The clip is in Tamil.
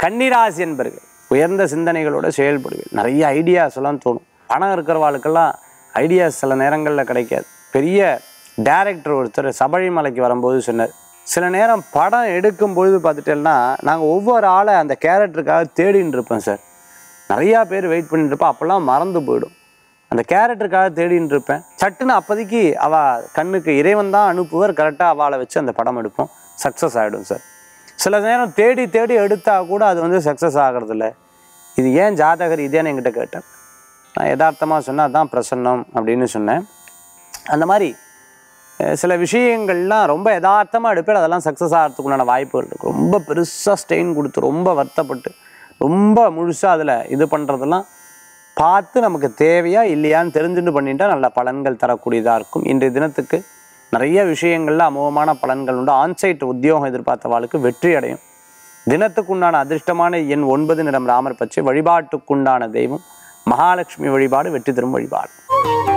கன்னிராசி என்பர்கள் உயர்ந்த சிந்தனைகளோட செயல்படுவீர்கள் நிறைய ஐடியாஸ் எல்லாம் தோணும் பணம் இருக்கிறவாளுக்கெல்லாம் ஐடியாஸ் சில நேரங்களில் கிடைக்காது பெரிய டைரக்டர் ஒருத்தர் சபரிமலைக்கு வரும்போது சொன்னார் சில நேரம் படம் எடுக்கும் பொழுது பார்த்துட்டேன்னா நாங்கள் ஒவ்வொரு ஆளை அந்த கேரக்டருக்காக தேடின்னு இருப்போம் சார் நிறையா பேர் வெயிட் பண்ணிட்டு இருப்போம் அப்போல்லாம் மறந்து போயிடும் அந்த கேரக்டருக்காக தேடின்னு இருப்பேன் சட்டுன்னு அப்போதைக்கு அவ கண்ணுக்கு இறைவன் தான் அனுப்புவர் கரெக்டாக அவளை வச்சு அந்த படம் எடுப்போம் சக்ஸஸ் ஆகிடும் சார் சில நேரம் தேடி தேடி எடுத்தால் கூட அது வந்து சக்ஸஸ் ஆகிறதில்ல இது ஏன் ஜாதகர் இதேன்னு என்கிட்ட கேட்டேன் நான் யதார்த்தமாக சொன்னால் அதான் பிரசன்னம் அப்படின்னு சொன்னேன் அந்த மாதிரி அஹ், சில விஷயங்கள்லாம் ரொம்ப யதார்த்தமாக எடுப்பேன் அதெல்லாம் சக்ஸஸ் ஆகிறதுக்கு உண்டான வாய்ப்புகள் இருக்குது ரொம்ப பெருசாக ஸ்டெயின் கொடுத்து ரொம்ப வருத்தப்பட்டு ரொம்ப முழுசாக அதில் இது பண்ணுறதெல்லாம் பார்த்து நமக்கு தேவையா இல்லையான்னு தெரிஞ்சுட்டு பண்ணிட்டா நல்ல பலன்கள் தரக்கூடியதாக இருக்கும் இன்றைய தினத்துக்கு நிறைய விஷயங்களில் அமோகமான பலன்கள் உண்டு ஆன்சைட் உத்தியோகம் எதிர்பார்த்தவாளுக்கு வெற்றி அடையும் தினத்துக்குண்டான அதிர்ஷ்டமான எண் ஒன்பது நிறம் ராமர் பச்சை வழிபாட்டுக்குண்டான தெய்வம் மகாலட்சுமி வழிபாடு வெற்றி தரும் வழிபாடு